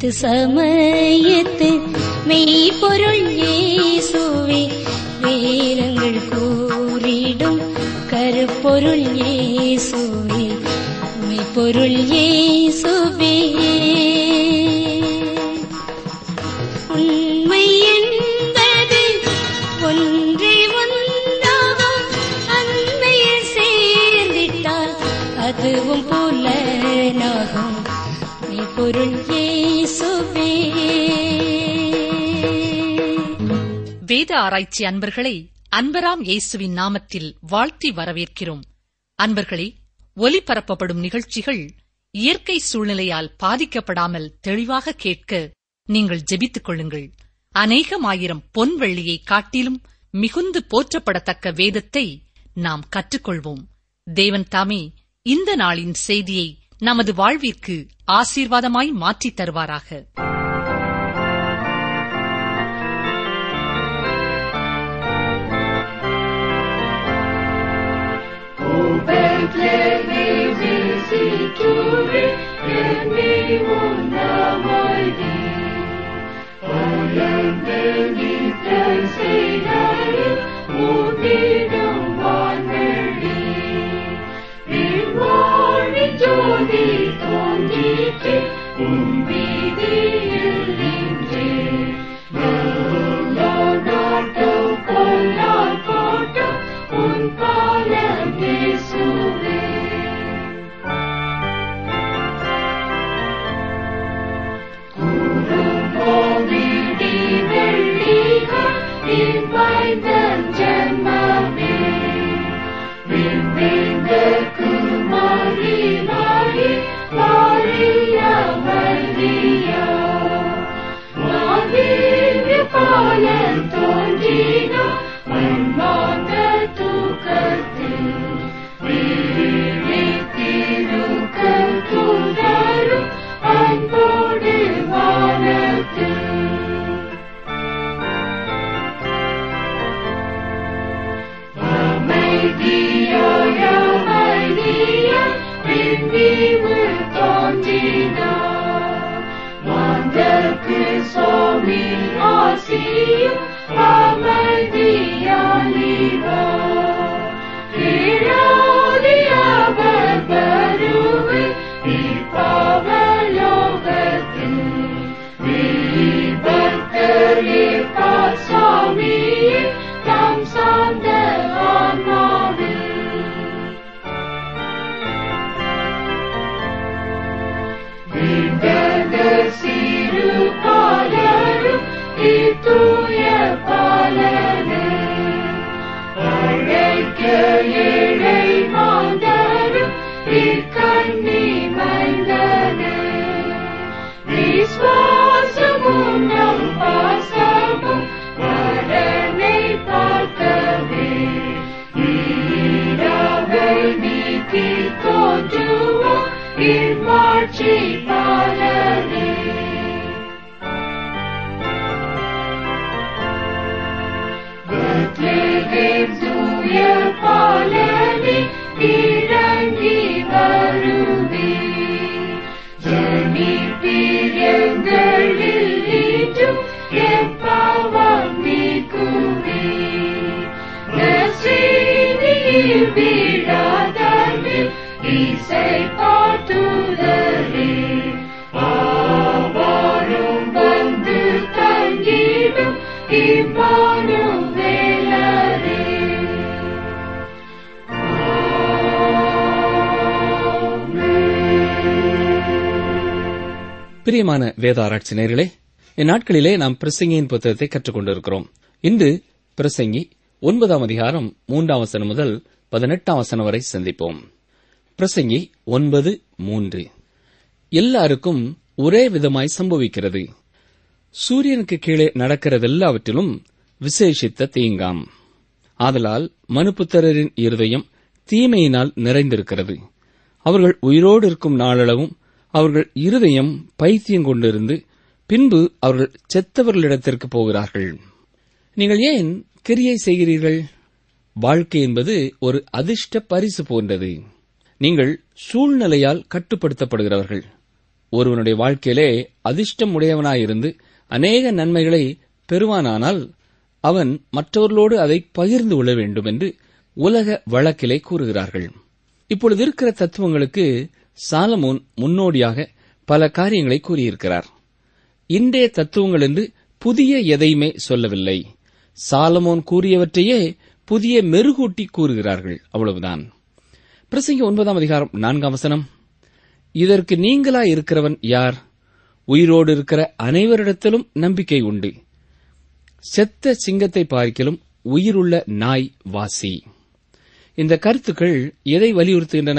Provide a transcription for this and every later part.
இது சமயத்து மெய்ப்பொருள் இயேசுவே வேதங்கள் கூறிடும் கருப்பொருள் இயேசுவே மெய்ப்பொருள் இயேசுவே உண்மை என்பது ஒன்றே ஒன்றாகும் அன்னையில் சேர்ந்திட்டால் அதுவும் புலனாகும் மெய்ப்பொருள் இயேசுவே வேத ஆராய்ச்சி அன்பர்களை அன்பராம் இயேசுவின் நாமத்தில் வாழ்த்தி வரவேற்கிறோம் அன்பர்களே ஒலிபரப்பப்படும் நிகழ்ச்சிகள் இயற்கை சூழ்நிலையால் பாதிக்கப்படாமல் தெளிவாக கேட்க நீங்கள் ஜெபித்துக் கொள்ளுங்கள் அநேகமாயிரம் பொன் வெள்ளியை காட்டிலும் மிகுந்து போற்றப்படத்தக்க வேதத்தை நாம் கற்றுக்கொள்வோம் தேவன் தாமே இந்த நாளின் செய்தியை நமது வாழ்விற்கு ஆசீர்வாதமாய் மாற்றித் தருவாராக பிரியமான வேத ஆராய்ச்சி நேர்களே இந்நாட்களிலே நாம் பிரசங்கியின் புத்தகத்தை கற்றுக் கொண்டிருக்கிறோம் இன்று பிரசங்கி ஒன்பதாம் அதிகாரம் மூன்றாம் வசனம் முதல் பதினெட்டாம் வசனம் வரை சிந்திப்போம் பிரசங்கி ஒன்பது மூன்று எல்லாருக்கும் ஒரே விதமாய் சம்பவிக்கிறது சூரியனுக்கு கீழே நடக்கிறதெல்லாவற்றிலும் விசேஷித்த தீங்காம் ஆதலால் மனுப்புத்திரரின் இருதயம் தீமையினால் நிறைந்திருக்கிறது அவர்கள் உயிரோடு இருக்கும் நாளளவும் அவர்கள் இருதயம் பைத்தியம் கொண்டிருந்து பின்பு அவர்கள் செத்தவர்களிடத்திற்கு போகிறார்கள் நீங்கள் ஏன் கிரியை செய்கிறீர்கள் வாழ்க்கை என்பது ஒரு அதிர்ஷ்ட பரிசு போன்றது நீங்கள் சூழ்நிலையால் கட்டுப்படுத்தப்படுகிறவர்கள் ஒருவனுடைய வாழ்க்கையிலே அதிர்ஷ்டம் உடையவனாயிருந்து அநேக நன்மைகளை பெறுவானானால் அவன் மற்றவர்களோடு அதை பகிர்ந்து கொள்ள வேண்டும் என்று உலக வழக்கிலே கூறுகிறார்கள் இப்பொழுது இருக்கிற தத்துவங்களுக்கு சாலமோன் முன்னோடியாக பல காரியங்களை கூறியிருக்கிறார் இன்றைய தத்துவங்கள் என்று புதிய எதையுமே சொல்லவில்லை சாலமோன் கூறியவற்றையே புதிய மெருகூட்டி கூறுகிறார்கள் அவ்வளவுதான் பிரசங்கி ஒன்பதாம் அதிகாரம் நான்காம் வசனம் இதற்கு நீங்களாய் இருக்கிறவன் யார் உயிரோடு இருக்கிற அனைவரிடத்திலும் நம்பிக்கை உண்டு செத்த சிங்கத்தை பார்க்கிலும் உயிருள்ள நாய் வாசி இந்த கருத்துக்கள் எதை வலியுறுத்துகின்றன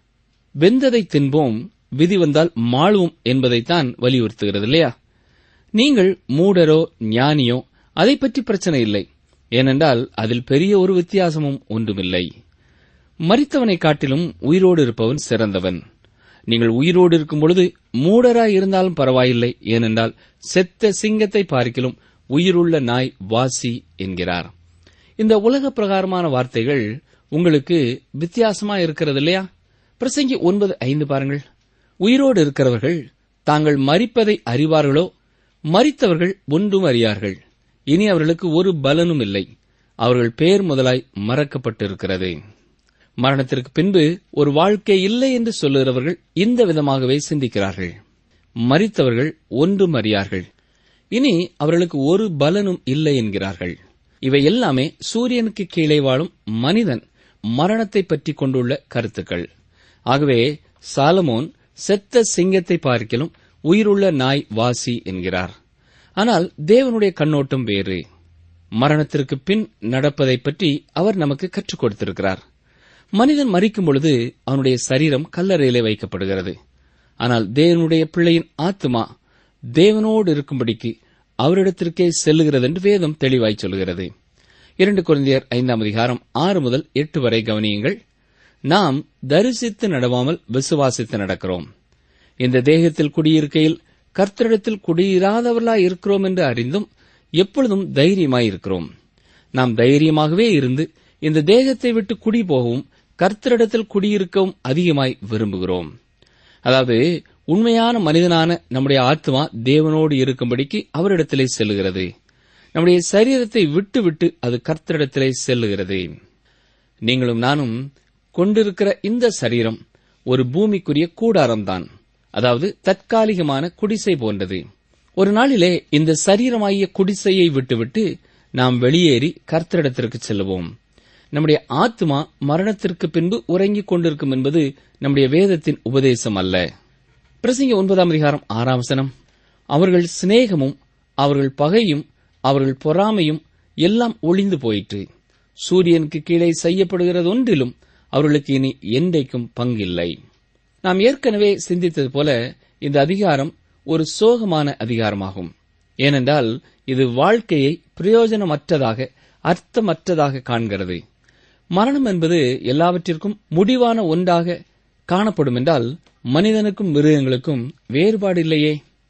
வெந்ததை தின்போம் விதி வந்தால் மாளுவோம் என்பதைத்தான் வலியுறுத்துகிறது இல்லையா நீங்கள் மூடரோ ஞானியோ அதை பற்றி பிரச்சனை இல்லை ஏனென்றால் அதில் பெரிய ஒரு வித்தியாசமும் ஒன்றுமில்லை மரித்தவனை காட்டிலும் உயிரோடு இருப்பவன் சிறந்தவன் நீங்கள் உயிரோடு இருக்கும் பொழுது மூடராய் இருந்தாலும் பரவாயில்லை ஏனென்றால் செத்த சிங்கத்தை பார்க்கிலும் உயிருள்ள நாய் வாசி என்கிறார் இந்த உலக பிரகாரமான வார்த்தைகள் உங்களுக்கு வித்தியாசமா இருக்கிறது இல்லையா பிரசங்கி ஒன்பது ஐந்து பாருங்கள் உயிரோடு இருக்கிறவர்கள் தாங்கள் மரிப்பதை அறிவார்களோ மரித்தவர்கள் ஒன்றும் அறியார்கள் இனி அவர்களுக்கு ஒரு பலனும் இல்லை அவர்கள் பேர் முதலாய் மறக்கப்பட்டிருக்கிறது மரணத்திற்கு பின்பு ஒரு வாழ்க்கை இல்லை என்று சொல்லுகிறவர்கள் இந்த விதமாகவே சிந்திக்கிறார்கள் மரித்தவர்கள் ஒன்றும் அறியார்கள் இனி அவர்களுக்கு ஒரு பலனும் இல்லை என்கிறார்கள் இவை எல்லாமே சூரியனுக்கு கீழே வாழும் மனிதன் மரணத்தை பற்றி கொண்டுள்ள கருத்துக்கள் ஆகவே சாலமோன் செத்த சிங்கத்தை பார்க்கிலும் உயிருள்ள நாய் வாசி என்கிறார் ஆனால் தேவனுடைய கண்ணோட்டம் வேறு மரணத்திற்கு பின் நடப்பதை பற்றி அவர் நமக்கு கற்றுக் கொடுத்திருக்கிறார் மனிதன் மறிக்கும் பொழுது அவனுடைய சரீரம் கல்லறையிலே வைக்கப்படுகிறது ஆனால் தேவனுடைய பிள்ளையின் ஆத்மா தேவனோடு இருக்கும்படிக்கு அவரிடத்திற்கே செல்லுகிறது என்று வேதம் தெளிவாய் சொல்கிறது இரண்டு குழந்தையர் ஐந்தாம் அதிகாரம் ஆறு முதல் எட்டு வரை கவனியுங்கள் நாம் தரிசித்து நடவாமல் விசுவாசித்து நடக்கிறோம் இந்த தேகத்தில் குடியிருக்கையில் கர்த்தரிடத்தில் குடியிராதவர்களாய் இருக்கிறோம் என்று அறிந்தும் எப்பொழுதும் தைரியமாய் இருக்கிறோம் நாம் தைரியமாகவே இருந்து இந்த தேகத்தை விட்டு குடி போகவும் கர்த்தரிடத்தில் குடியிருக்கவும் அதிகமாய் விரும்புகிறோம் அதாவது உண்மையான மனிதனான நம்முடைய ஆத்மா தேவனோடு இருக்கும்படிக்கு அவரிடத்திலே செல்லுகிறது நம்முடைய சரீரத்தை விட்டு விட்டு அது கர்த்தரிடத்திலே செல்லுகிறது நீங்களும் நானும் கொண்டிருக்கிற இந்த சரீரம் ஒரு பூமிக்குரிய கூடாரம்தான் அதாவது தற்காலிகமான குடிசை போன்றது ஒரு நாளிலே இந்த சரீரமாகிய குடிசையை விட்டுவிட்டு நாம் வெளியேறி கர்த்தரிடத்திற்கு செல்லுவோம் நம்முடைய ஆத்மா மரணத்திற்கு பின்பு உறங்கிக் கொண்டிருக்கும் என்பது நம்முடைய வேதத்தின் உபதேசம் அல்ல பிரசங்க ஒன்பதாம் அதிகாரம் ஆறாம் வசனம் அவர்கள் சிநேகமும் அவர்கள் பகையும் அவர்கள் பொறாமையும் எல்லாம் ஒளிந்து போயிற்று சூரியனுக்கு கீழே செய்யப்படுகிறது ஒன்றிலும் அவர்களுக்கு இனி என்றைக்கும் பங்கில்லை நாம் ஏற்கனவே சிந்தித்தது போல இந்த அதிகாரம் ஒரு சோகமான அதிகாரமாகும் ஏனென்றால் இது வாழ்க்கையை பிரயோஜனமற்றதாக அர்த்தமற்றதாக காண்கிறது மரணம் என்பது எல்லாவற்றிற்கும் முடிவான ஒன்றாக காணப்படும் என்றால் மனிதனுக்கும் மிருகங்களுக்கும் வேறுபாடு இல்லையே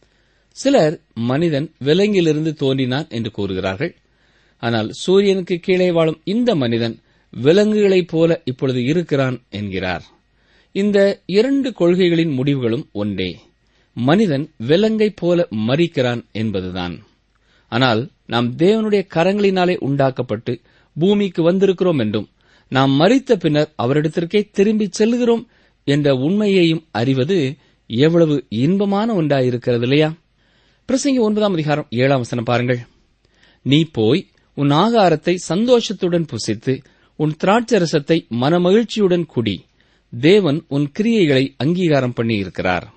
சிலர் மனிதன் விலங்கிலிருந்து தோன்றினான் என்று கூறுகிறார்கள் ஆனால் சூரியனுக்கு கீழே வாழும் இந்த மனிதன் விலங்குகளைப் போல இப்பொழுது இருக்கிறான் என்கிறார் இந்த இரண்டு கொள்கைகளின் முடிவுகளும் ஒன்றே மனிதன் விலங்கைப் போல மறிக்கிறான் என்பதுதான் ஆனால் நாம் தேவனுடைய கரங்களினாலே உண்டாக்கப்பட்டு பூமிக்கு வந்திருக்கிறோம் என்றும் நாம் மறித்த பின்னர் அவரிடத்திற்கே திரும்பிச் செல்கிறோம் என்ற உண்மையையும் அறிவது எவ்வளவு இன்பமான ஒன்றாயிருக்கிறது இல்லையா பிரசங்கி ஒன்பதாம் அதிகாரம் ஏழாம் வசனம் பாருங்கள் நீ போய் உன் ஆகாரத்தை சந்தோஷத்துடன் புசித்து உன் திராட்சரசத்தை மனமகிழ்ச்சியுடன் குடி தேவன் உன் கிரியைகளை அங்கீகாரம் பண்ணி இருக்கிறார்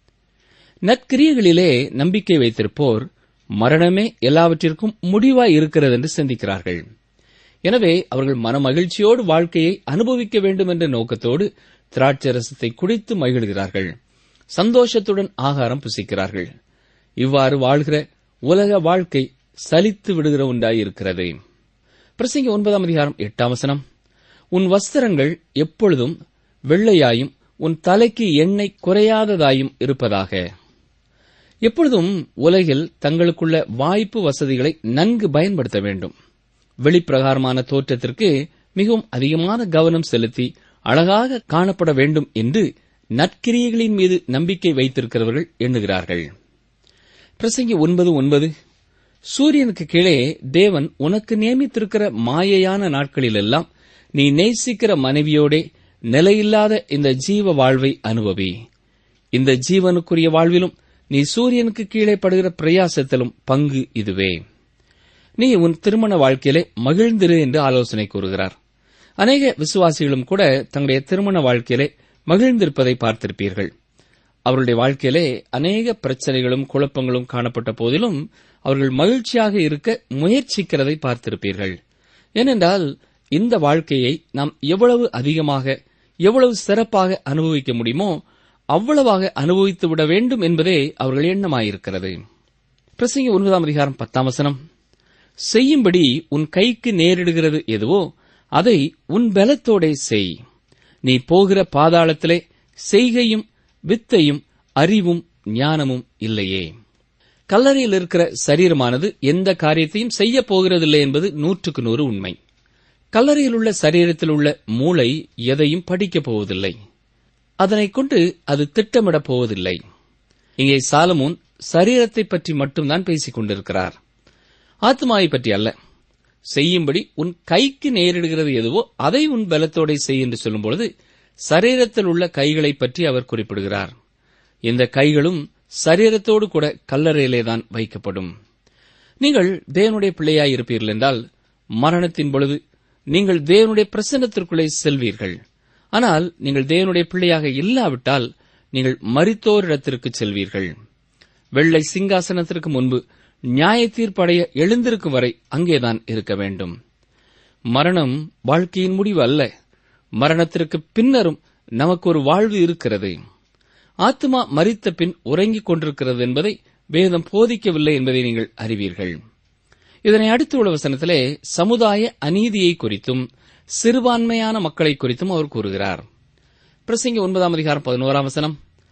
நற்கிரியைகளிலே நம்பிக்கை வைத்திருப்போர் மரணமே எல்லாவற்றிற்கும் முடிவாய் இருக்கிறது என்று சிந்திக்கிறார்கள் எனவே அவர்கள் மனமகிழ்ச்சியோடு வாழ்க்கையை அனுபவிக்க வேண்டும் என்ற நோக்கத்தோடு திராட்சரசத்தை குடித்து மகிழ்கிறார்கள் சந்தோஷத்துடன் ஆகாரம் புசிக்கிறார்கள் இவ்வாறு வாழ்கிற உலக வாழ்க்கை சலித்து விடுகிற ஒன்றாயிருக்கிறது பிரசங்க ஒன்பதாம் அதிகாரம் எட்டாம் வசனம் உன் வஸ்திரங்கள் எப்பொழுதும் வெள்ளையாயும் உன் தலைக்கு எண்ணெய் குறையாததாயும் இருப்பதாக எப்பொழுதும் உலகில் தங்களுக்குள்ள வாய்ப்பு வசதிகளை நன்கு பயன்படுத்த வேண்டும் வெளிப்பிரகாரமான தோற்றத்திற்கு மிகவும் அதிகமான கவனம் செலுத்தி அழகாக காணப்பட வேண்டும் என்று நற்கிரியைகளின் மீது நம்பிக்கை வைத்திருக்கிறவர்கள் எண்ணுகிறார்கள் பிரசங்கி ஒன்பது ஒன்பது சூரியனுக்கு கீழே தேவன் உனக்கு நியமித்திருக்கிற மாயையான நாட்களிலெல்லாம் நீ நேசிக்கிற மனைவியோடே நிலையில்லாத இந்த ஜீவ வாழ்வை அனுபவி இந்த ஜீவனுக்குரிய வாழ்விலும் நீ சூரியனுக்கு கீழே படுகிற பிரயாசத்திலும் பங்கு இதுவே நீ உன் திருமண வாழ்க்கையிலே மகிழ்ந்திரு என்று ஆலோசனை கூறுகிறார் அநேக விசுவாசிகளும் கூட தங்களுடைய திருமண வாழ்க்கையிலே மகிழ்ந்திருப்பதை பார்த்திருப்பீர்கள் அவருடைய வாழ்க்கையிலே அநேக பிரச்சனைகளும் குழப்பங்களும் காணப்பட்ட போதிலும் அவர்கள் மகிழ்ச்சியாக இருக்க முயற்சிக்கிறதை பார்த்திருப்பீர்கள் ஏனென்றால் இந்த வாழ்க்கையை நாம் எவ்வளவு அதிகமாக எவ்வளவு சிறப்பாக அனுபவிக்க முடியுமோ அவ்வளவாக அனுபவித்து விட வேண்டும் என்பதே அவர்கள் எண்ணமாயிருக்கிறது பிரசங்க ஒன்பதாம் அதிகாரம் பத்தாம் வசனம் செய்யும்படி உன் கைக்கு நேரிடுகிறது எதுவோ அதை உன் பலத்தோடே செய் நீ போகிற பாதாளத்திலே செய்கையும் வித்தையும் அறிவும் ஞானமும் இல்லையே கல்லறையில் இருக்கிற சரீரமானது எந்த காரியத்தையும் செய்ய போகிறதில்லை என்பது நூற்றுக்கு நூறு உண்மை கல்லறையில் உள்ள சரீரத்தில் உள்ள மூளை எதையும் படிக்கப் போவதில்லை அதனைக் கொண்டு அது திட்டமிடப் போவதில்லை இங்கே சாலமோன் சரீரத்தை பற்றி மட்டும்தான் பேசிக் கொண்டிருக்கிறார் ஆத்மாவை பற்றி அல்ல செய்யும்படி உன் கைக்கு நேரிடுகிறது எதுவோ அதை உன் பலத்தோட செய் என்று சொல்லும்பொழுது சரீரத்தில் உள்ள கைகளை பற்றி அவர் குறிப்பிடுகிறார் இந்த கைகளும் சரீரத்தோடு கூட கல்லறையிலேதான் வைக்கப்படும் நீங்கள் தேவனுடைய பிள்ளையாய் இருப்பீர்கள் என்றால் மரணத்தின் பொழுது நீங்கள் தேவனுடைய பிரசன்னத்திற்குள்ளே செல்வீர்கள் ஆனால் நீங்கள் தேவனுடைய பிள்ளையாக இல்லாவிட்டால் நீங்கள் மரித்தோரிடத்திற்கு செல்வீர்கள் வெள்ளை சிங்காசனத்திற்கு முன்பு நியாய தீர்ப்படைய எழுந்திருக்கும் வரை அங்கேதான் இருக்க வேண்டும் மரணம் வாழ்க்கையின் முடிவு அல்ல மரணத்திற்கு பின்னரும் நமக்கு ஒரு வாழ்வு இருக்கிறது ஆத்மா மரித்த பின் உறங்கிக் கொண்டிருக்கிறது என்பதை வேதம் போதிக்கவில்லை என்பதை நீங்கள் அறிவீர்கள் இதனை அடுத்து உள்ள வசனத்திலே சமுதாய அநீதியை குறித்தும் சிறுபான்மையான மக்களை குறித்தும் அவர் கூறுகிறார் பிரசங்க ஒன்பதாம் அதிகாரம் பதினோராம் வசனம்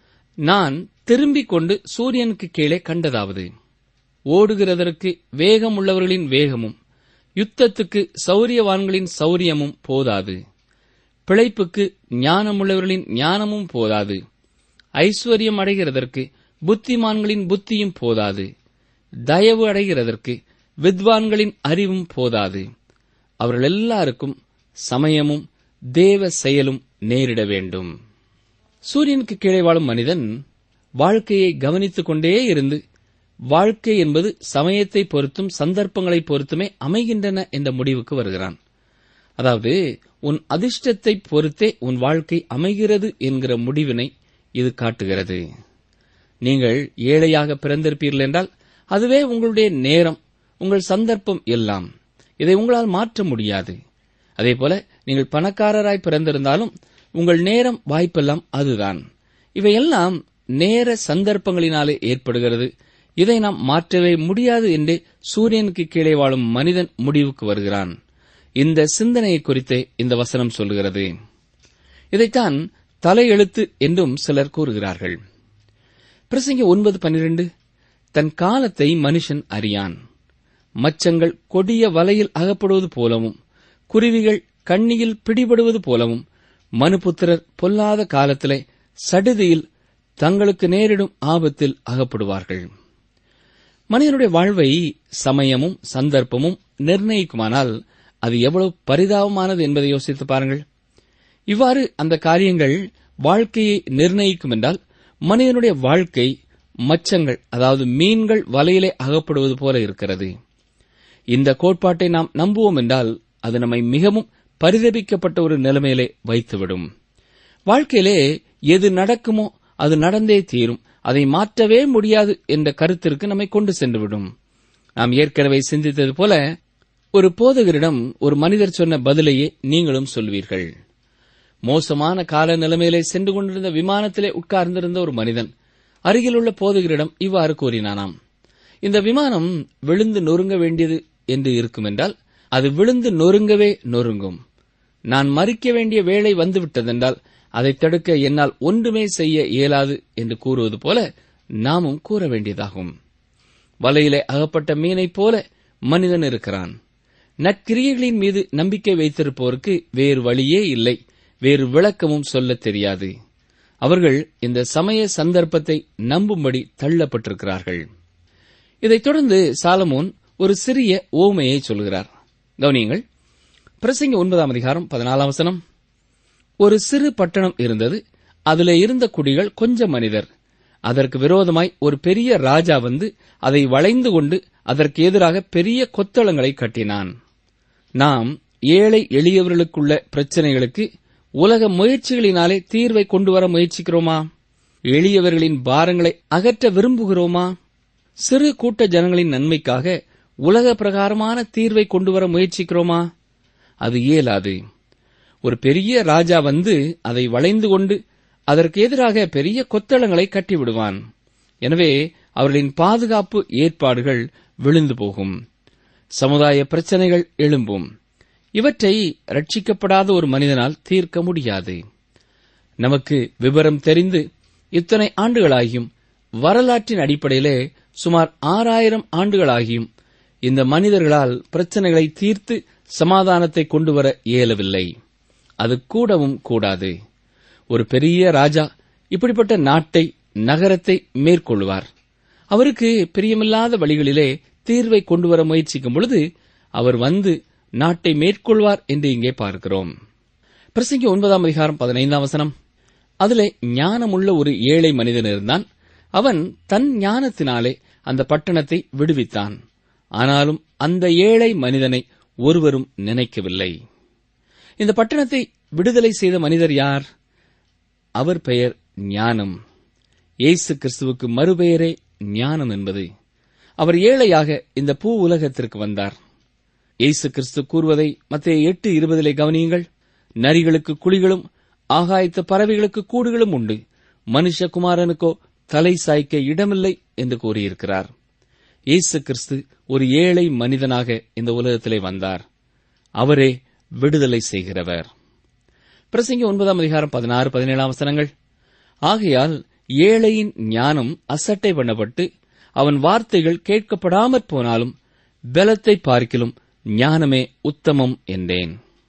நான் திரும்பிக் கொண்டு சூரியனுக்கு கீழே கண்டதாவது ஓடுகிறதற்கு வேகம் உள்ளவர்களின் வேகமும் யுத்தத்துக்கு சௌரியவான்களின் சௌரியமும் போதாது பிழைப்புக்கு ஞானமுள்ளவர்களின் ஞானமும் போதாது ஐஸ்வர்யம் அடைகிறதற்கு புத்திமான்களின் புத்தியும் போதாது தயவு அடைகிறதற்கு வித்வான்களின் அறிவும் போதாது அவர்கள் எல்லாருக்கும் சமயமும் தேவ செயலும் நேரிட வேண்டும் சூரியனுக்கு கீழே வாழும் மனிதன் வாழ்க்கையை கவனித்துக் கொண்டே இருந்து வாழ்க்கை என்பது சமயத்தை பொறுத்தும் சந்தர்ப்பங்களை பொறுத்துமே அமைகின்றன என்ற முடிவுக்கு வருகிறான் அதாவது உன் அதிர்ஷ்டத்தை பொறுத்தே உன் வாழ்க்கை அமைகிறது என்கிற முடிவினை இது காட்டுகிறது நீங்கள் ஏழையாக பிறந்திருப்பீர்கள் என்றால் அதுவே உங்களுடைய நேரம் உங்கள் சந்தர்ப்பம் எல்லாம் இதை உங்களால் மாற்ற முடியாது அதேபோல நீங்கள் பணக்காரராய் பிறந்திருந்தாலும் உங்கள் நேரம் வாய்ப்பெல்லாம் அதுதான் இவையெல்லாம் நேர சந்தர்ப்பங்களினாலே ஏற்படுகிறது இதை நாம் மாற்றவே முடியாது என்று சூரியனுக்கு கீழே வாழும் மனிதன் முடிவுக்கு வருகிறான் இந்த சிந்தனையை குறித்தே இந்த வசனம் சொல்கிறது இதைத்தான் தலையெழுத்து என்றும் சிலர் கூறுகிறார்கள் பிரசங்க ஒன்பது பன்னிரண்டு தன் காலத்தை மனுஷன் அறியான் மச்சங்கள் கொடிய வலையில் அகப்படுவது போலவும் குருவிகள் கண்ணியில் பிடிபடுவது போலவும் மனுபுத்திரர் பொல்லாத காலத்திலே சடுதியில் தங்களுக்கு நேரிடும் ஆபத்தில் அகப்படுவார்கள் மனிதனுடைய வாழ்வை சமயமும் சந்தர்ப்பமும் நிர்ணயிக்குமானால் அது எவ்வளவு பரிதாபமானது என்பதை யோசித்து பாருங்கள் இவ்வாறு அந்த காரியங்கள் வாழ்க்கையை நிர்ணயிக்கும் என்றால் மனிதனுடைய வாழ்க்கை மச்சங்கள் அதாவது மீன்கள் வலையிலே அகப்படுவது போல இருக்கிறது இந்த கோட்பாட்டை நாம் நம்புவோம் என்றால் அது நம்மை மிகவும் பரிதபிக்கப்பட்ட ஒரு நிலைமையிலே வைத்துவிடும் வாழ்க்கையிலே எது நடக்குமோ அது நடந்தே தீரும் அதை மாற்றவே முடியாது என்ற கருத்திற்கு நம்மை கொண்டு சென்றுவிடும் நாம் ஏற்கனவே சிந்தித்தது போல ஒரு போதகரிடம் ஒரு மனிதர் சொன்ன பதிலையே நீங்களும் சொல்வீர்கள் மோசமான கால நிலைமையிலே சென்று கொண்டிருந்த விமானத்திலே உட்கார்ந்திருந்த ஒரு மனிதன் அருகிலுள்ள போதகரிடம் இவ்வாறு கூறினானாம் இந்த விமானம் விழுந்து நொறுங்க வேண்டியது என்று இருக்கும் என்றால் அது விழுந்து நொறுங்கவே நொறுங்கும் நான் மறிக்க வேண்டிய வேளை வந்துவிட்டதென்றால் அதை தடுக்க என்னால் ஒன்றுமே செய்ய இயலாது என்று கூறுவது போல நாமும் கூற வேண்டியதாகும் வலையிலே அகப்பட்ட மீனைப் போல மனிதன் இருக்கிறான் நற்கிரியைகளின் மீது நம்பிக்கை வைத்திருப்போருக்கு வேறு வழியே இல்லை வேறு விளக்கமும் சொல்லத் தெரியாது அவர்கள் இந்த சமய சந்தர்ப்பத்தை நம்பும்படி தள்ளப்பட்டிருக்கிறார்கள் இதைத் தொடர்ந்து சாலமோன் ஒரு சிறிய ஓமையை சொல்கிறார் கவனியுங்கள் பிரசங்க ஒன்பதாம் அதிகாரம் பதினாலாம் வசனம் ஒரு சிறு பட்டணம் இருந்தது அதிலே இருந்த குடிகள் கொஞ்சம் மனிதர் அதற்கு விரோதமாய் ஒரு பெரிய ராஜா வந்து அதை வளைந்து கொண்டு அதற்கு எதிராக பெரிய கொத்தளங்களை கட்டினான் நாம் ஏழை எளியவர்களுக்குள்ள பிரச்சனைகளுக்கு உலக முயற்சிகளினாலே தீர்வை கொண்டு வர முயற்சிக்கிறோமா எளியவர்களின் பாரங்களை அகற்ற விரும்புகிறோமா சிறு கூட்ட ஜனங்களின் நன்மைக்காக உலக பிரகாரமான தீர்வை கொண்டு வர முயற்சிக்கிறோமா அது இயலாது ஒரு பெரிய ராஜா வந்து அதை வளைந்து கொண்டு அதற்கு எதிராக பெரிய கொத்தளங்களை கட்டிவிடுவான் எனவே அவர்களின் பாதுகாப்பு ஏற்பாடுகள் விழுந்து போகும் சமுதாய பிரச்சனைகள் எழும்பும் இவற்றை ரட்சிக்கப்படாத ஒரு மனிதனால் தீர்க்க முடியாது நமக்கு விவரம் தெரிந்து இத்தனை ஆண்டுகளாகியும் வரலாற்றின் அடிப்படையிலே சுமார் ஆறாயிரம் ஆண்டுகளாகியும் இந்த மனிதர்களால் பிரச்சனைகளை தீர்த்து சமாதானத்தை கொண்டு வர இயலவில்லை அது கூடவும் கூடாது ஒரு பெரிய ராஜா இப்படிப்பட்ட நாட்டை நகரத்தை மேற்கொள்வார் அவருக்கு பிரியமில்லாத வழிகளிலே தீர்வை கொண்டு வர முயற்சிக்கும் பொழுது அவர் வந்து நாட்டை மேற்கொள்வார் என்று இங்கே பார்க்கிறோம் பிரசங்கி ஒன்பதாம் அதிகாரம் பதினைந்தாம் வசனம் அதிலே ஞானமுள்ள ஒரு ஏழை மனிதன் இருந்தான் அவன் தன் ஞானத்தினாலே அந்த பட்டணத்தை விடுவித்தான் ஆனாலும் அந்த ஏழை மனிதனை ஒருவரும் நினைக்கவில்லை இந்த பட்டணத்தை விடுதலை செய்த மனிதர் யார் அவர் பெயர் ஞானம் இயேசு கிறிஸ்துவுக்கு மறுபெயரே ஞானம் என்பது அவர் ஏழையாக இந்த பூ உலகத்திற்கு வந்தார் இயேசு கிறிஸ்து கூறுவதை மத்திய எட்டு இருபதிலே கவனியுங்கள் நரிகளுக்கு குழிகளும் ஆகாயத்து பறவைகளுக்கு கூடுகளும் உண்டு மனுஷகுமாரனுக்கோ தலை சாய்க்க இடமில்லை என்று கூறியிருக்கிறார் இயேசு கிறிஸ்து ஒரு ஏழை மனிதனாக இந்த உலகத்திலே வந்தார் அவரே விடுதலை செய்கிறவர் பிரசங்கி ஒன்பதாம் அதிகாரம் பதினாறு பதினேழாம் வசனங்கள் ஆகையால் ஏழையின் ஞானம் அசட்டை பண்ணப்பட்டு அவன் வார்த்தைகள் கேட்கப்படாமற் போனாலும் பலத்தை பார்க்கிலும் ஞானமே உத்தமம் என்றேன்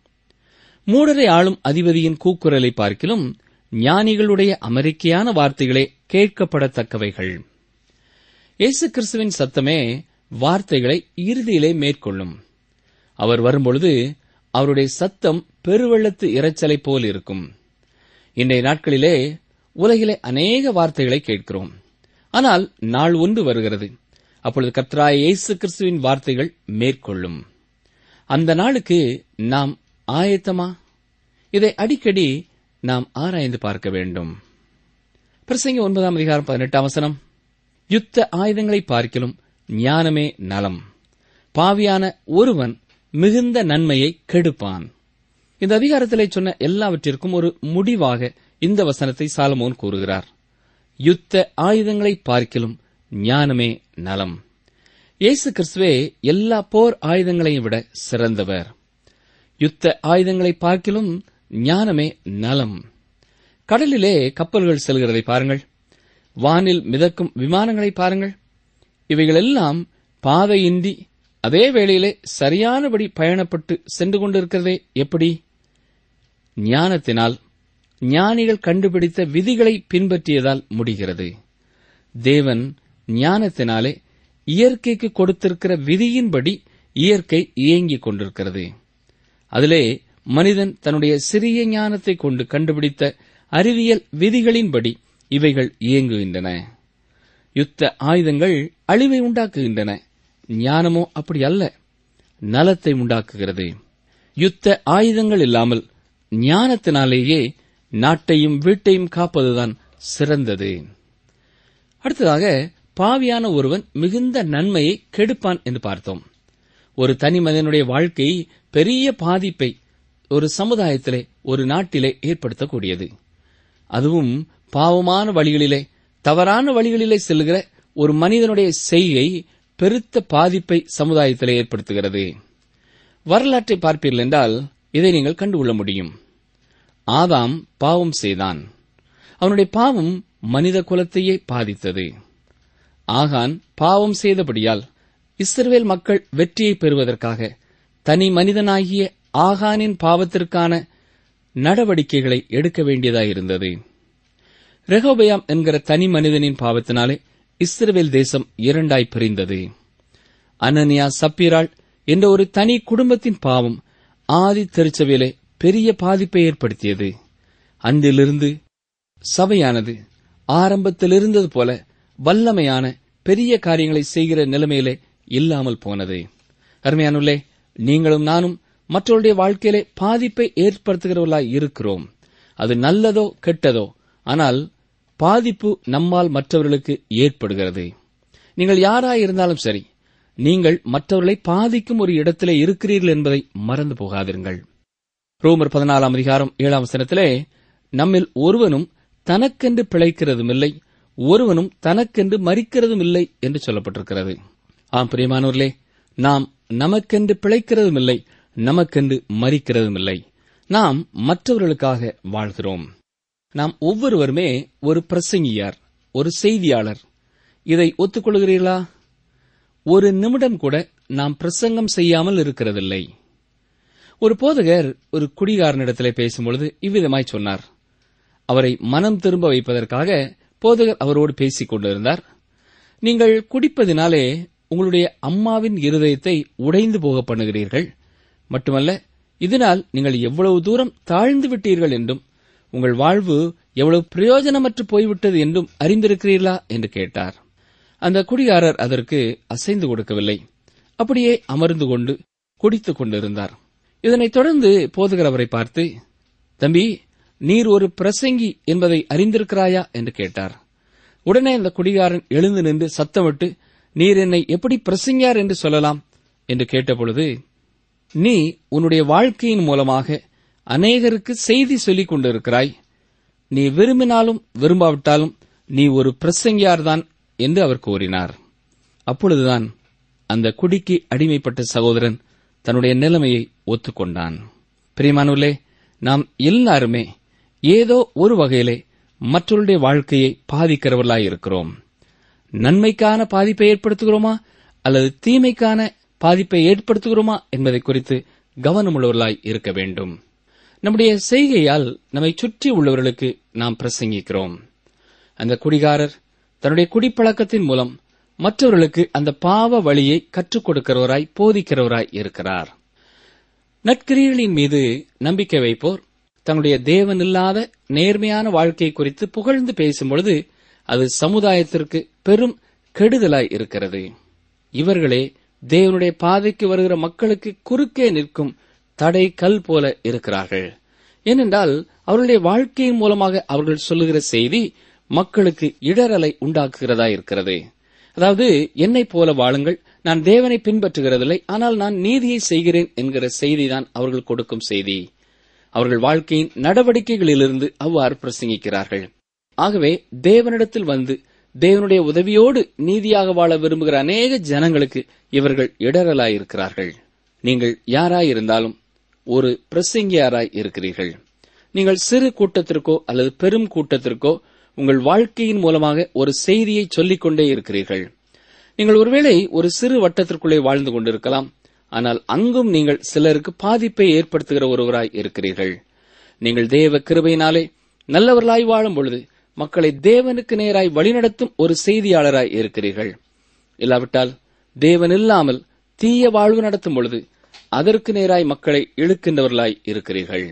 மூடரை ஆளும் அதிபதியின் கூக்குரலை பார்க்கிலும் ஞானிகளுடைய அமெரிக்கையான வார்த்தைகளே கேட்கப்படத்தக்கவைகள் இயேசு கிறிஸ்துவின் சத்தமே வார்த்தைகளை இறுதியிலே மேற்கொள்ளும் அவர் வரும்பொழுது அவருடைய சத்தம் பெருவெள்ளத்து இரைச்சலைப் போல் இருக்கும் இன்றைய நாட்களிலே உலகிலே அநேக வார்த்தைகளை கேட்கிறோம் ஆனால் நாள் ஒன்று வருகிறது அப்பொழுது கர்த்தராய இயேசு கிறிஸ்துவின் வார்த்தைகள் மேற்கொள்ளும் அந்த நாளுக்கு நாம் ஆயத்தமா இதை அடிக்கடி நாம் ஆராய்ந்து பார்க்க வேண்டும் பிரசங்க ஒன்பதாம் அதிகாரம் பதினெட்டாம் வசனம் யுத்த ஆயுதங்களை பார்க்கிலும் ஞானமே நலம் பாவியான ஒருவன் மிகுந்த நன்மையை கெடுப்பான் இந்த அதிகாரத்திலே சொன்ன எல்லாவற்றிற்கும் ஒரு முடிவாக இந்த வசனத்தை சாலமோன் கூறுகிறார் யுத்த ஆயுதங்களை பார்க்கிலும் ஞானமே நலம் இயேசு கிறிஸ்துவே எல்லா போர் ஆயுதங்களையும் விட சிறந்தவர் யுத்த ஆயுதங்களை பார்க்கிலும் ஞானமே நலம் கடலிலே கப்பல்கள் செல்கிறதை பாருங்கள் வானில் மிதக்கும் விமானங்களை பாருங்கள் இவைகளெல்லாம் பாதையின்றி அதே வேளையிலே சரியானபடி பயணப்பட்டு சென்று கொண்டிருக்கிறதே எப்படி ஞானத்தினால் ஞானிகள் கண்டுபிடித்த விதிகளை பின்பற்றியதால் முடிகிறது தேவன் ஞானத்தினாலே இயற்கைக்கு கொடுத்திருக்கிற விதியின்படி இயற்கை இயங்கிக் கொண்டிருக்கிறது அதிலே மனிதன் தன்னுடைய சிறிய ஞானத்தை கொண்டு கண்டுபிடித்த அறிவியல் விதிகளின்படி இவைகள் இயங்குகின்றன யுத்த ஆயுதங்கள் அழிவை உண்டாக்குகின்றன ஞானமோ அப்படி அல்ல நலத்தை உண்டாக்குகிறது யுத்த ஆயுதங்கள் இல்லாமல் ஞானத்தினாலேயே நாட்டையும் வீட்டையும் காப்பதுதான் சிறந்தது அடுத்ததாக பாவியான ஒருவன் மிகுந்த நன்மையை கெடுப்பான் என்று பார்த்தோம் ஒரு தனி மனிதனுடைய வாழ்க்கை பெரிய பாதிப்பை ஒரு சமுதாயத்திலே ஒரு நாட்டிலே ஏற்படுத்தக்கூடியது அதுவும் பாவமான வழிகளிலே தவறான வழிகளிலே செல்கிற ஒரு மனிதனுடைய செய்கை பெருத்த பாதிப்பை சமுதாயத்திலே ஏற்படுத்துகிறது வரலாற்றை பார்ப்பீர்கள் என்றால் இதை நீங்கள் கண்டுகொள்ள முடியும் ஆதாம் பாவம் செய்தான் அவனுடைய பாவம் மனித குலத்தையே பாதித்தது ஆகான் பாவம் செய்தபடியால் இஸ்ரவேல் மக்கள் வெற்றியை பெறுவதற்காக தனி மனிதனாகிய ஆகானின் பாவத்திற்கான நடவடிக்கைகளை எடுக்க வேண்டியதாயிருந்தது ரெகோபயாம் என்கிற தனி மனிதனின் பாவத்தினாலே இஸ்ரவேல் தேசம் இரண்டாய் பிரிந்தது அனனியா சப்பீராள் என்ற ஒரு தனி குடும்பத்தின் பாவம் ஆதி திருச்சபையிலே பெரிய பாதிப்பை ஏற்படுத்தியது அன்றிலிருந்து சபையானது ஆரம்பத்தில் இருந்தது போல வல்லமையான பெரிய காரியங்களை செய்கிற நிலைமையிலே இல்லாமல் போனது அருமையானுள்ளே நீங்களும் நானும் மற்றவருடைய வாழ்க்கையிலே பாதிப்பை ஏற்படுத்துகிறவர்களாய் இருக்கிறோம் அது நல்லதோ கெட்டதோ ஆனால் பாதிப்பு நம்மால் மற்றவர்களுக்கு ஏற்படுகிறது நீங்கள் யாராய் இருந்தாலும் சரி நீங்கள் மற்றவர்களை பாதிக்கும் ஒரு இடத்திலே இருக்கிறீர்கள் என்பதை மறந்து போகாதிருங்கள் ரோமர் பதினாலாம் அதிகாரம் ஏழாம் வசனத்திலே நம்மில் ஒருவனும் தனக்கென்று பிழைக்கிறதும் இல்லை ஒருவனும் தனக்கென்று மறிக்கிறதும் இல்லை என்று சொல்லப்பட்டிருக்கிறது ஆம் பிரியமானோர்களே நாம் நமக்கென்று பிழைக்கிறதும் இல்லை நமக்கென்று மறிக்கிறதும் இல்லை நாம் மற்றவர்களுக்காக வாழ்கிறோம் நாம் ஒவ்வொருவருமே ஒரு பிரசங்கியார் ஒரு செய்தியாளர் இதை ஒத்துக்கொள்கிறீர்களா ஒரு நிமிடம் கூட நாம் பிரசங்கம் செய்யாமல் இருக்கிறதில்லை ஒரு போதகர் ஒரு குடிகாரனிடத்திலே பேசும்பொழுது இவ்விதமாய் சொன்னார் அவரை மனம் திரும்ப வைப்பதற்காக போதகர் அவரோடு பேசிக் கொண்டிருந்தார் நீங்கள் குடிப்பதினாலே உங்களுடைய அம்மாவின் இருதயத்தை உடைந்து போக பண்ணுகிறீர்கள் மட்டுமல்ல இதனால் நீங்கள் எவ்வளவு தூரம் தாழ்ந்து விட்டீர்கள் என்றும் உங்கள் வாழ்வு எவ்வளவு பிரயோஜனமற்று போய்விட்டது என்றும் அறிந்திருக்கிறீர்களா என்று கேட்டார் அந்த குடிகாரர் அதற்கு அசைந்து கொடுக்கவில்லை அப்படியே அமர்ந்து கொண்டு குடித்துக் கொண்டிருந்தார் இதனைத் தொடர்ந்து போதகர் அவரை பார்த்து தம்பி நீர் ஒரு பிரசங்கி என்பதை அறிந்திருக்கிறாயா என்று கேட்டார் உடனே அந்த குடிகாரன் எழுந்து நின்று சத்தமிட்டு நீர் என்னை எப்படி பிரசங்கியார் என்று சொல்லலாம் என்று கேட்டபொழுது நீ உன்னுடைய வாழ்க்கையின் மூலமாக அநேகருக்கு செய்தி சொல்லிக் கொண்டிருக்கிறாய் நீ விரும்பினாலும் விரும்பாவிட்டாலும் நீ ஒரு பிரசங்கியார்தான் என்று அவர் கூறினார் அப்பொழுதுதான் அந்த குடிக்கு அடிமைப்பட்ட சகோதரன் தன்னுடைய நிலைமையை ஒத்துக்கொண்டான் பிரியமானுள்ளே நாம் எல்லாருமே ஏதோ ஒரு வகையிலே மற்றவருடைய வாழ்க்கையை பாதிக்கிறவர்களாய் இருக்கிறோம் நன்மைக்கான பாதிப்பை ஏற்படுத்துகிறோமா அல்லது தீமைக்கான பாதிப்பை ஏற்படுத்துகிறோமா என்பதை குறித்து கவனமுள்ளவர்களாய் இருக்க வேண்டும் நம்முடைய செய்கையால் நம்மை சுற்றி உள்ளவர்களுக்கு நாம் பிரசங்கிக்கிறோம் அந்த குடிகாரர் தன்னுடைய குடிப்பழக்கத்தின் மூலம் மற்றவர்களுக்கு அந்த பாவ வழியை கற்றுக் கொடுக்கிறவராய் போதிக்கிறவராய் இருக்கிறார் நற்கிரியர்களின் மீது நம்பிக்கை வைப்போர் தங்களுடைய தேவனில்லாத நேர்மையான வாழ்க்கை குறித்து புகழ்ந்து பேசும்பொழுது அது சமுதாயத்திற்கு பெரும் கெடுதலாய் இருக்கிறது இவர்களே தேவனுடைய பாதைக்கு வருகிற மக்களுக்கு குறுக்கே நிற்கும் தடை கல் போல இருக்கிறார்கள் ஏனென்றால் அவர்களுடைய வாழ்க்கையின் மூலமாக அவர்கள் சொல்லுகிற செய்தி மக்களுக்கு இடரலை உண்டாக்குகிறதா இருக்கிறது அதாவது என்னை போல வாழுங்கள் நான் தேவனை பின்பற்றுகிறதில்லை ஆனால் நான் நீதியை செய்கிறேன் என்கிற செய்திதான் அவர்கள் கொடுக்கும் செய்தி அவர்கள் வாழ்க்கையின் நடவடிக்கைகளிலிருந்து அவ்வாறு பிரசங்கிக்கிறார்கள் ஆகவே தேவனிடத்தில் வந்து தேவனுடைய உதவியோடு நீதியாக வாழ விரும்புகிற அநேக ஜனங்களுக்கு இவர்கள் இடரலாயிருக்கிறார்கள் நீங்கள் யாராயிருந்தாலும் ஒரு பிரசங்கியாராய் இருக்கிறீர்கள் நீங்கள் சிறு கூட்டத்திற்கோ அல்லது பெரும் கூட்டத்திற்கோ உங்கள் வாழ்க்கையின் மூலமாக ஒரு செய்தியை சொல்லிக் கொண்டே இருக்கிறீர்கள் நீங்கள் ஒருவேளை ஒரு சிறு வட்டத்திற்குள்ளே வாழ்ந்து கொண்டிருக்கலாம் ஆனால் அங்கும் நீங்கள் சிலருக்கு பாதிப்பை ஏற்படுத்துகிற ஒருவராய் இருக்கிறீர்கள் நீங்கள் தேவ கிருபையினாலே நல்லவர்களாய் வாழும் பொழுது மக்களை தேவனுக்கு நேராய் வழிநடத்தும் ஒரு செய்தியாளராய் இருக்கிறீர்கள் இல்லாவிட்டால் தேவன் இல்லாமல் தீய வாழ்வு நடத்தும் பொழுது அதற்கு நேராய் மக்களை இழுக்கின்றவர்களாய் இருக்கிறீர்கள்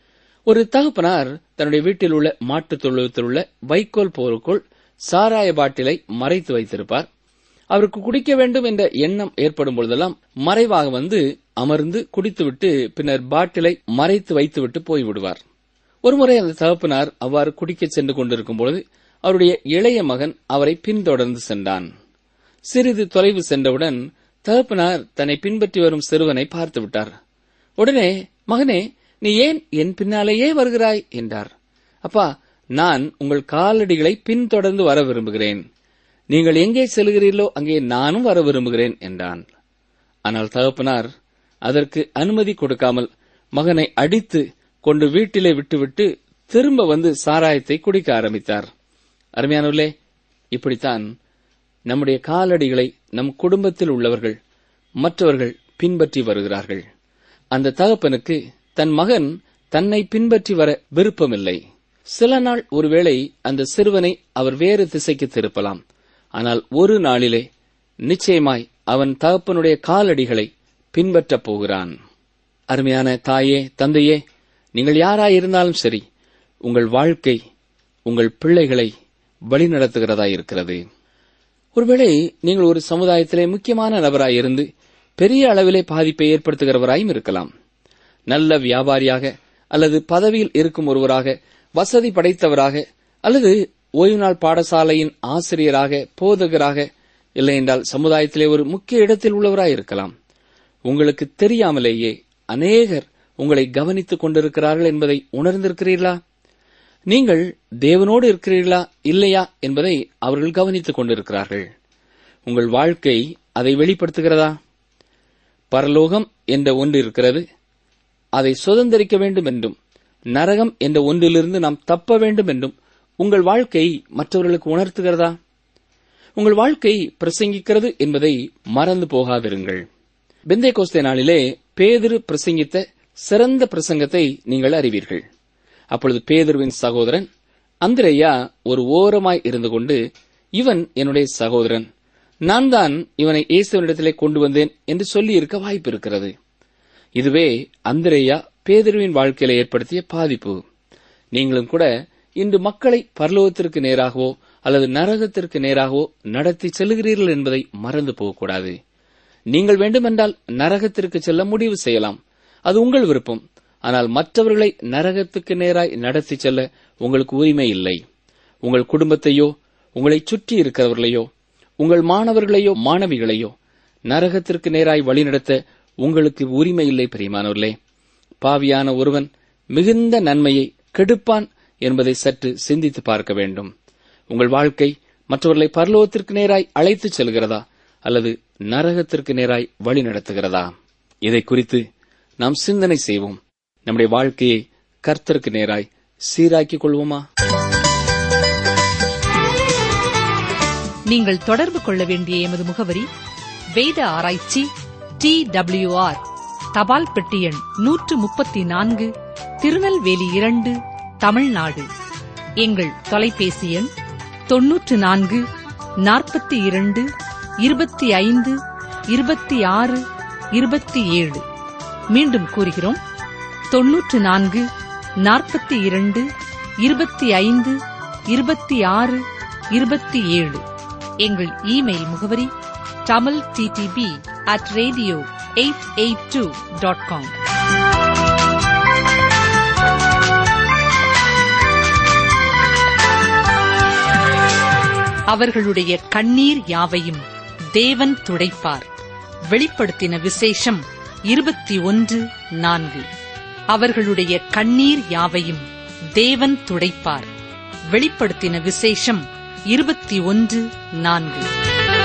ஒரு தகப்பனார் தன்னுடைய வீட்டில் உள்ள மாட்டுத் தொழுவத்தில் உள்ள வைக்கோல் போருக்குள் சாராய பாட்டிலை மறைத்து வைத்திருப்பார் அவருக்கு குடிக்க வேண்டும் என்ற எண்ணம் ஏற்படும் பொழுதெல்லாம் மறைவாக வந்து அமர்ந்து குடித்துவிட்டு பின்னர் பாட்டிலை மறைத்து வைத்துவிட்டு போய்விடுவார் ஒருமுறை அந்த தகப்பனார் அவ்வாறு குடிக்கச் சென்று கொண்டிருக்கும் பொழுது அவருடைய இளைய மகன் அவரை பின்தொடர்ந்து சென்றான் சிறிது தொலைவு சென்றவுடன் தகப்பனார் தன்னை பின்பற்றி வரும் சிறுவனை பார்த்து விட்டார் உடனே மகனே நீ ஏன் என் பின்னாலேயே வருகிறாய் என்றார் அப்பா நான் உங்கள் காலடிகளை பின்தொடர்ந்து வர விரும்புகிறேன் நீங்கள் எங்கே செல்கிறீர்களோ அங்கே நானும் வர விரும்புகிறேன் என்றான் ஆனால் தகப்பனார் அதற்கு அனுமதி கொடுக்காமல் மகனை அடித்து கொண்டு வீட்டிலே விட்டுவிட்டு திரும்ப வந்து சாராயத்தை குடிக்க ஆரம்பித்தார் அருமையானவர்களே இப்படித்தான் நம்முடைய காலடிகளை நம் குடும்பத்தில் உள்ளவர்கள் மற்றவர்கள் பின்பற்றி வருகிறார்கள் அந்த தகப்பனுக்கு தன் மகன் தன்னை பின்பற்றி வர விருப்பமில்லை சில நாள் ஒருவேளை அந்த சிறுவனை அவர் வேறு திசைக்கு திருப்பலாம் ஆனால் ஒரு நாளிலே நிச்சயமாய் அவன் தகப்பனுடைய காலடிகளை பின்பற்றப் போகிறான் அருமையான தாயே தந்தையே நீங்கள் யாராயிருந்தாலும் சரி உங்கள் வாழ்க்கை உங்கள் பிள்ளைகளை வழிநடத்துகிறதா இருக்கிறது ஒருவேளை நீங்கள் ஒரு சமுதாயத்திலே முக்கியமான நபராய் இருந்து பெரிய அளவிலே பாதிப்பை ஏற்படுத்துகிறவராயும் இருக்கலாம் நல்ல வியாபாரியாக அல்லது பதவியில் இருக்கும் ஒருவராக வசதி படைத்தவராக அல்லது ஓய்வு நாள் பாடசாலையின் ஆசிரியராக போதகராக இல்லை என்றால் சமுதாயத்திலே ஒரு முக்கிய இடத்தில் உள்ளவராய் இருக்கலாம் உங்களுக்கு தெரியாமலேயே அநேகர் உங்களை கவனித்துக் கொண்டிருக்கிறார்கள் என்பதை உணர்ந்திருக்கிறீர்களா நீங்கள் தேவனோடு இருக்கிறீர்களா இல்லையா என்பதை அவர்கள் கவனித்துக் கொண்டிருக்கிறார்கள் உங்கள் வாழ்க்கை அதை வெளிப்படுத்துகிறதா பரலோகம் என்ற ஒன்று இருக்கிறது அதை சுதந்திரிக்க வேண்டும் என்றும் நரகம் என்ற ஒன்றிலிருந்து நாம் தப்ப வேண்டும் என்றும் உங்கள் வாழ்க்கை மற்றவர்களுக்கு உணர்த்துகிறதா உங்கள் வாழ்க்கை பிரசங்கிக்கிறது என்பதை மறந்து போகாதிருங்கள் பெந்தை கோஸ்தே நாளிலே பேதிரு பிரசங்கித்த சிறந்த பிரசங்கத்தை நீங்கள் அறிவீர்கள் அப்பொழுது பேதுருவின் சகோதரன் அந்திரேயா ஒரு ஓரமாய் இருந்து கொண்டு இவன் என்னுடைய சகோதரன் நான் தான் இவனை இயேசுவனிடத்திலே கொண்டு வந்தேன் என்று சொல்லியிருக்க வாய்ப்பு இருக்கிறது இதுவே அந்திரேயா பேதுருவின் வாழ்க்கையில ஏற்படுத்திய பாதிப்பு நீங்களும் கூட இன்று மக்களை பரலோகத்திற்கு நேராகவோ அல்லது நரகத்திற்கு நேராகவோ நடத்தி செல்கிறீர்கள் என்பதை மறந்து போகக்கூடாது நீங்கள் வேண்டுமென்றால் நரகத்திற்கு செல்ல முடிவு செய்யலாம் அது உங்கள் விருப்பம் ஆனால் மற்றவர்களை நரகத்துக்கு நேராய் நடத்தி செல்ல உங்களுக்கு உரிமை இல்லை உங்கள் குடும்பத்தையோ உங்களை சுற்றி இருக்கிறவர்களையோ உங்கள் மாணவர்களையோ மாணவிகளையோ நரகத்திற்கு நேராய் வழிநடத்த உங்களுக்கு உரிமை இல்லை பிரியமானவர்களே பாவியான ஒருவன் மிகுந்த நன்மையை கெடுப்பான் என்பதை சற்று சிந்தித்து பார்க்க வேண்டும் உங்கள் வாழ்க்கை மற்றவர்களை பரலோகத்திற்கு நேராய் அழைத்துச் செல்கிறதா அல்லது நரகத்திற்கு நேராய் வழி நடத்துகிறதா இதை குறித்து நாம் சிந்தனை செய்வோம் நம்முடைய வாழ்க்கையை கர்த்தருக்கு நேராய் சீராக்கிக் கொள்வோமா நீங்கள் தொடர்பு கொள்ள வேண்டிய எமது முகவரி வேத ஆராய்ச்சி டி ஆர் தபால் பெட்டி எண் நூற்று முப்பத்தி நான்கு திருநெல்வேலி இரண்டு தமிழ்நாடு எங்கள் தொலைபேசி எண் தொன்னூற்று நான்கு நாற்பத்தி இரண்டு இருபத்தி ஐந்து இருபத்தி ஆறு இருபத்தி ஏழு மீண்டும் கூறுகிறோம் தொன்னூற்று நான்கு நாற்பத்தி இரண்டு இருபத்தி ஐந்து இருபத்தி ஆறு இருபத்தி ஏழு எங்கள் இமெயில் முகவரி Tamil DTP at radio eight eight two dot com அவர்களுடைய கண்ணீர் யாவையும் தேவன் துடைப்பார் வெளிப்படுத்தின விசேஷம் இருபத்தி ஒன்று நான்கு அவர்களுடைய கண்ணீர் யாவையும் தேவன் துடைப்பார் வெளிப்படுத்தின விசேஷம் இருபத்தி ஒன்று நான்கு